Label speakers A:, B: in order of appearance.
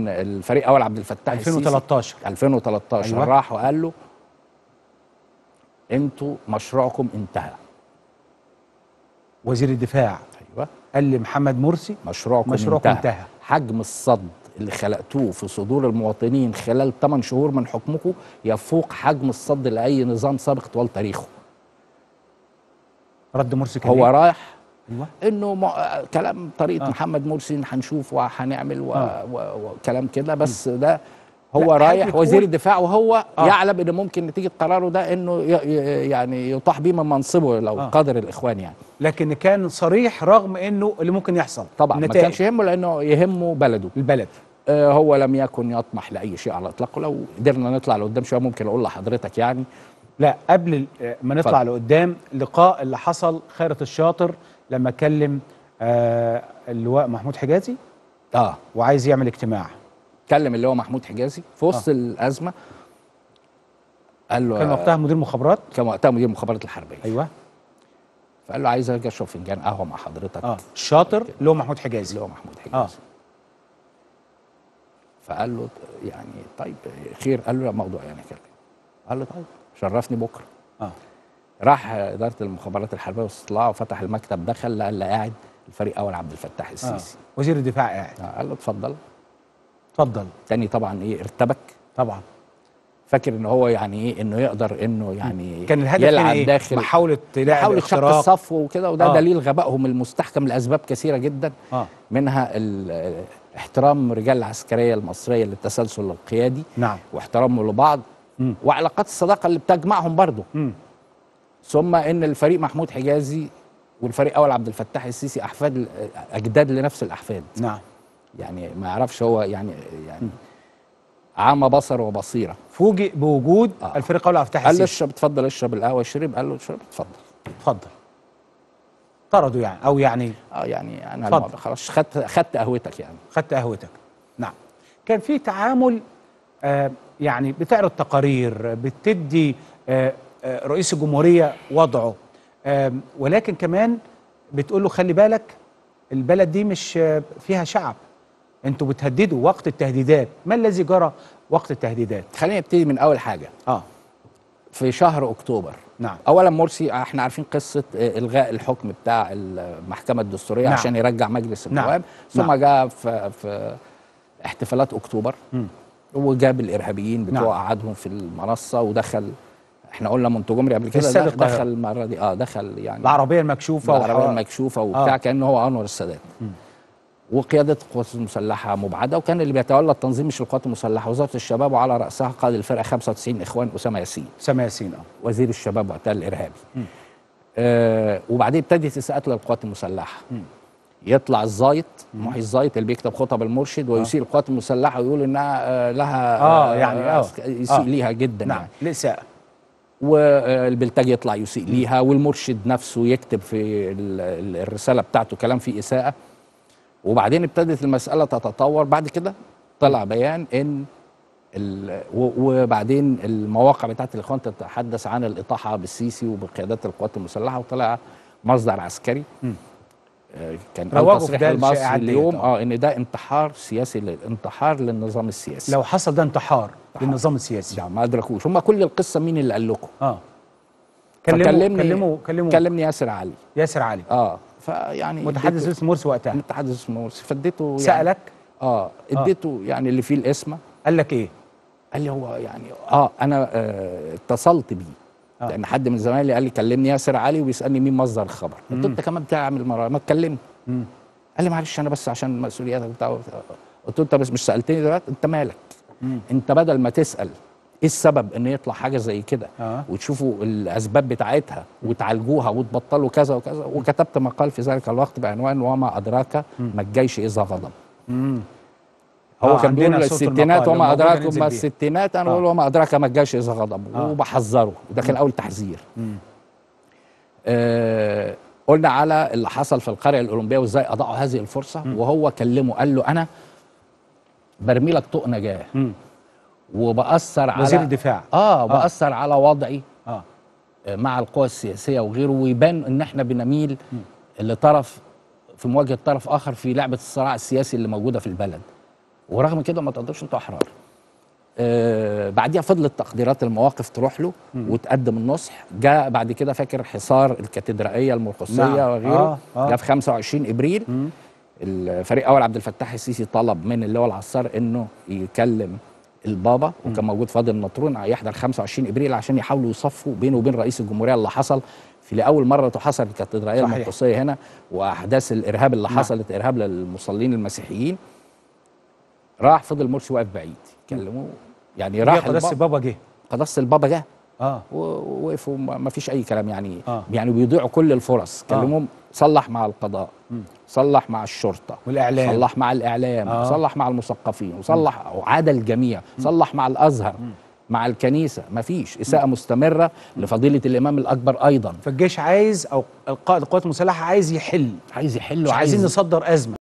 A: ان الفريق اول عبد الفتاح السيسي
B: 2013
A: 2013
B: أيوة.
A: أيوة. راح وقال له انتوا مشروعكم انتهى
B: وزير الدفاع
A: ايوه
B: قال لمحمد مرسي
A: مشروعكم,
B: مشروعكم
A: انتهى.
B: انتهى.
A: حجم الصد اللي خلقتوه في صدور المواطنين خلال 8 شهور من حكمكم يفوق حجم الصد لاي نظام سابق طوال تاريخه
B: رد مرسي كان
A: هو
B: إيه؟
A: رايح
B: ايوه
A: انه مع... كلام طريقه
B: آه.
A: آه. محمد مرسي إن هنشوف وهنعمل و...
B: آه.
A: و... وكلام كده بس ده هو
B: لا،
A: رايح
B: حضرتك
A: وزير
B: تقول-
A: الدفاع وهو
B: آه.
A: آه. يعلم ان ممكن نتيجه قراره ده انه ي... ي- يعني يطاح بيه من منصبه لو
B: آه.
A: آه. قدر الاخوان يعني
B: لكن كان صريح رغم انه اللي ممكن يحصل
A: طبعا ما
B: النتائج.
A: كانش يهمه لانه يهمه بلده
B: البلد
A: آه هو لم يكن يطمح لاي شيء على الاطلاق ولو قدرنا نطلع لقدام شويه ممكن اقول لحضرتك يعني
B: لا قبل ال- ما نطلع
A: اتفضل.
B: لقدام لقاء اللي حصل خيرة الشاطر لما كلم آه اللواء محمود حجازي
A: اه
B: وعايز يعمل اجتماع
A: كلم اللي هو محمود حجازي في وسط
B: آه.
A: آه. الازمه قال له
B: كان وقتها مدير مخابرات
A: كان وقتها مدير المخابرات الحربيه
B: ايوه
A: فقال له عايز اجي اشرب فنجان قهوه مع حضرتك
B: اه الشاطر اللي هو محمود حجازي
A: اللي هو محمود حجازي
B: اه
A: آه. فقال له يعني طيب خير قال له لا موضوع يعني كده قال له طيب شرفني بكره
B: اه
A: راح اداره المخابرات الحربيه والاستطلاع وفتح المكتب دخل لقى اللي قاعد الفريق اول عبد الفتاح
B: آه.
A: السيسي
B: وزير الدفاع قاعد
A: آه. قال له اتفضل
B: اتفضل
A: تاني طبعا ايه ارتبك
B: طبعا
A: فاكر ان هو يعني ايه انه يقدر انه يعني
B: كان الهدف هنا
A: يلعب
B: ايه
A: داخل
B: محاولة لعب
A: محاولة شق
B: اختراق
A: الصف وكده وده
B: آه.
A: آه. دليل غبائهم المستحكم لاسباب كثيره جدا
B: اه
A: منها ال- احترام رجال العسكريه المصريه للتسلسل القيادي
B: نعم
A: واحترامهم لبعض
B: مم.
A: وعلاقات الصداقه اللي بتجمعهم برضه
B: مم.
A: ثم ان الفريق محمود حجازي والفريق اول عبد الفتاح السيسي احفاد اجداد لنفس الاحفاد
B: نعم
A: يعني ما يعرفش هو يعني يعني عمى بصر وبصيره
B: فوجئ بوجود
A: آه.
B: الفريق اول افتح
A: قال له
B: السيسي
A: اشرب اتفضل اشرب القهوه شرب قال له اشرب اتفضل
B: اتفضل طردوا يعني او يعني
A: اه يعني انا
B: اتفضل.
A: الم- خلاص خدت خدت قهوتك يعني
B: خدت قهوتك نعم كان في تعامل آه يعني بتعرض تقارير بتدي آه آه رئيس الجمهورية وضعه آه ولكن كمان بتقول له خلي بالك البلد دي مش آه فيها شعب انتوا بتهددوا وقت التهديدات ما الذي جرى وقت التهديدات
A: خلينا نبتدي من اول حاجه
B: اه
A: في شهر اكتوبر
B: نعم
A: اولا مرسي احنا عارفين قصه آه، الغاء الحكم بتاع المحكمه الدستوريه
B: نعم.
A: نعم. عشان يرجع مجلس
B: نعم.
A: النواب ثم
B: نعم.
A: جاء في, في احتفالات اكتوبر
B: مم.
A: وجاب الارهابيين بتوع
B: نعم.
A: قعدهم في المنصه ودخل احنا قلنا منتجمري قبل كده
B: استاد
A: دخل,
B: القاهرة.
A: دخل المره دي اه دخل يعني
B: العربية المكشوفة
A: العربيه
B: وحوا-
A: المكشوفه وبتاع
B: آه.
A: كانه هو انور السادات وقياده القوات المسلحه مبعده وكان اللي بيتولى التنظيم مش القوات المسلحه وزاره الشباب وعلى راسها قائد الفرقه 95 اخوان اسامه ياسين
B: سما ياسين اه
A: وزير الشباب وقتها الارهابي آه وبعدين ابتدت اساءات للقوات المسلحه يطلع الزايط محي الزايط اللي بيكتب خطب المرشد ويسيء القوات المسلحه ويقول انها آه لها
B: آه، يعني آه.
A: عسك- يسيء
B: آه.
A: ليها جدا
B: نعم
A: يعني
B: الإساءة
A: والبلتاج يطلع يسيء ليها والمرشد نفسه يكتب في ال- ال- الرساله بتاعته كلام فيه اساءه وبعدين ابتدت المساله تتطور بعد كده طلع بيان ان ال- و- وبعدين المواقع بتاعت الاخوان تتحدث عن الاطاحه بالسيسي وبقيادات القوات المسلحه وطلع مصدر عسكري
B: مم.
A: آه، كان
B: روجوا
A: أول
B: في
A: تصريح
B: ده
A: المصري
B: الشائعات ديت،
A: اليوم
B: آه.
A: اه ان ده انتحار سياسي لل- انتحار للنظام السياسي
B: لو حصل ده انتحار للنظام السياسي
A: يعني ما ادركوش هم كل القصه مين اللي قال لكم
B: اه كلموا
A: فكلمني-
B: كلموا كلموا
A: كلمني ياسر علي
B: ياسر علي
A: اه فيعني
B: متحدث
A: اديته-
B: اسم مرسي وقتها
A: متحدث اسمه مرسي فاديته يعني
B: سألك
A: اه اديته يعني اللي فيه الاسم
B: قال لك ايه
A: قال لي هو يعني اه انا آه اتصلت بيه
B: آه.
A: آه. لان حد من زمايلي قال لي كلمني ياسر علي وبيسالني مين مصدر الخبر قلت له انت كمان بتعمل مره ما تكلمني
B: مم.
A: قال لي معلش انا بس عشان مسؤولياتك بتاع قلت له انت بس مش سالتني دلوقتي انت مالك
B: مم.
A: انت بدل ما تسال ايه السبب ان يطلع حاجه زي كده
B: آه.
A: وتشوفوا الاسباب بتاعتها وتعالجوها وتبطلوا كذا وكذا وكتبت مقال في ذلك الوقت بعنوان وما ادراك ما الجيش اذا غضب
B: مم.
A: هو
B: آه،
A: كان
B: عندنا
A: بيقول
B: صوت
A: الستينات
B: المقال،
A: وما
B: موجود
A: ادراك
B: ننزل
A: ما
B: بيه.
A: الستينات انا
B: آه.
A: بقول وما ادراك ما الجيش اذا غضب
B: آه.
A: وبحذره وده كان اول تحذير
B: مم.
A: آه قلنا على اللي حصل في القريه الاولمبيه وازاي اضاعوا هذه الفرصه وهو كلمه قال له انا برمي لك طوق نجاه
B: مم.
A: وباثر على
B: وزير الدفاع
A: اه باثر على وضعي
B: اه
A: آه، مع القوى السياسيه وغيره ويبان ان احنا بنميل لطرف في مواجهه طرف اخر في لعبه الصراع السياسي اللي موجوده في البلد ورغم كده ما تقدرش انتوا احرار آه بعديها فضلت تقديرات المواقف تروح له وتقدم النصح جاء بعد كده فاكر حصار الكاتدرائيه المرقسيه
B: نعم.
A: وغيره
B: آه، آه.
A: جاء في 25 ابريل الفريق اول عبد الفتاح السيسي طلب من اللواء العصار انه يكلم البابا وكان موجود فاضل نطرون يحضر 25 ابريل عشان يحاولوا يصفوا بينه وبين رئيس الجمهوريه اللي حصل في لاول مره تحصل الكاتدرائيه
B: صحيح.
A: المرقسيه هنا واحداث الارهاب اللي
B: نعم.
A: حصلت ارهاب للمصلين المسيحيين راح فضل مرسي واقف بعيد كلموه يعني
B: راح
A: راح
B: قداسه
A: البابا
B: بابا جه
A: قداسه البابا جه
B: اه
A: ووقفوا ما ما فيش اي كلام يعني
B: آه.
A: يعني بيضيعوا كل الفرص كلموهم صلح مع القضاء صلح مع الشرطه
B: والإعلام.
A: صلح مع الاعلام
B: آه.
A: صلح مع المثقفين وصلح وعاد الجميع صلح مع الازهر مع الكنيسه ما فيش اساءه مستمره لفضيله الامام الاكبر ايضا
B: فالجيش عايز او القائد القوات المسلحه عايز يحل
A: عايز يحل
B: مش عايزين
A: وعايز
B: نصدر ازمه